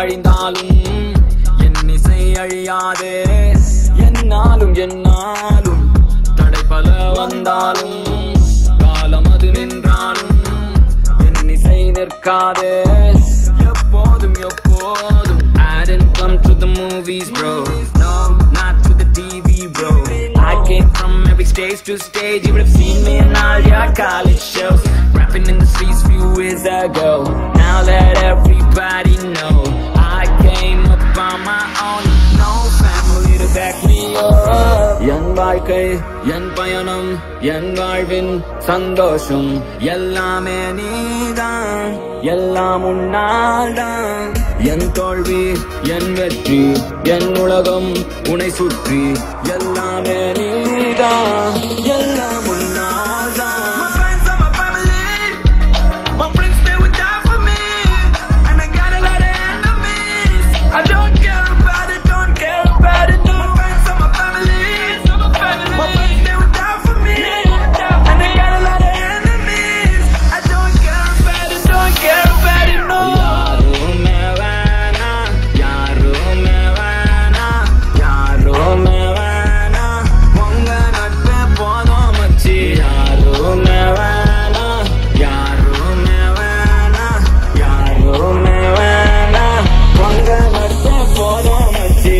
அழிந்தாலும் என் இசை அழியாதே என்னாலும் என்னாலும் தடை பல வந்தாலும் காலம் அது நின்றாலும் என் இசை நிற்காதே எப்போதும் எப்போதும் I didn't come to the movies bro No, not to the TV bro I came from every stage to stage You would have seen me in all your college shows Rapping in the streets few years ago Now let everybody know I came up on my own No family to back me up என் வாழ்க்கை என் பயணம் என் வாழ்வின் சந்தோஷம் எல்லாமே நீதான் எல்லாம் உன்னால்தான் என் தோல்வி என் வெற்றி என் உலகம் உனை சுற்றி எல்லாமே நீதான் எல்லாம் உன்னால்தான் My friends are my family. My friends, they would die for me. And I got a lot of enemies. I don't care about it, don't care about it. No. My friends are my family. My friends, they would die for me. And I got a lot of enemies. I don't care about it, don't care about it. No. யாருமே வேணா யாருமே வேணா யாருமே வேணா உங்க நட்பே போதும் மச்சி யாருமே வேணா யாருமே வேணா யாருமே வேணா உங்க நட்பே போதும் மச்சி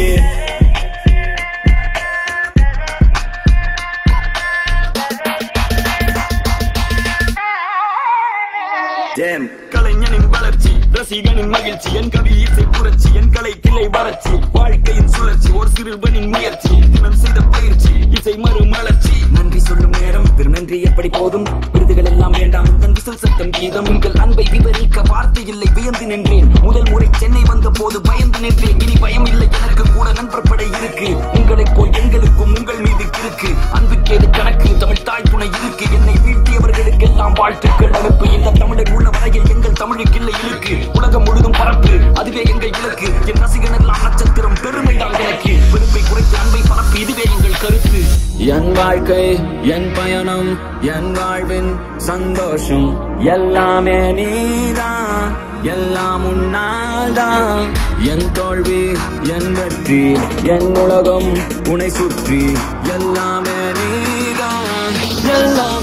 கலைஞனின் வளர்ச்சி ரசிகனின் மகிழ்ச்சி என் கவி இசை புரட்சி என் கலை கிளை வளர்ச்சி வாழ்க்கையின் சுழற்சி ஒரு சிறுவனின் முயற்சி தினம் செய்த பயிற்சி இசை மறுமலர்ச்சி நன்றி சொல்லும் நேரம் பெரும் நன்றி எப்படி போதும் விருதுகள் எல்லாம் வேண்டாம் உங்கள் விசில் சத்தம் கீதம் உங்கள் அன்பை விவரிக்க வார்த்தை இல்லை வியந்து நின்றேன் முதல் முறை சென்னை வந்த போது பயந்து நின்றேன் இனி பயம் இல்லை எனக்கு கூட நண்பர் படை இருக்கு உங்களைப் போல் எங்களுக்கும் உங்கள் மீது இருக்கு அன்புக்கேது கணக்கு தமிழ் தாய் துணை இருக்கு என்னை வீழ்த்தியவர்களுக்கெல்லாம் வாழ்த்துக்கள் அனுப்பு இந்த தமிழர் உள்ள வரையில் எங்கள் தமிழுக்கு இல்லை இருக்கு உலகம் முழுதும் பரப்பு அதுவே எங்கள் இலக்கு என் ரசிகன் எல்லாம் நட்சத்திரம் பெருமைதான் எனக்கு வெறுப்பை குறைத்து அன்பை பரப்பு இதுவே எங்கள் கருத்து என் வாழ்க்கை என் பயணம் என் வாழ்வின் சந்தோஷம் எல்லாமே நீதான் எல்லாம் உன்னால்தான் என் தோல்வி என் வெற்றி என் உலகம் உனை சுற்றி எல்லாமே நீதான் எல்லாம்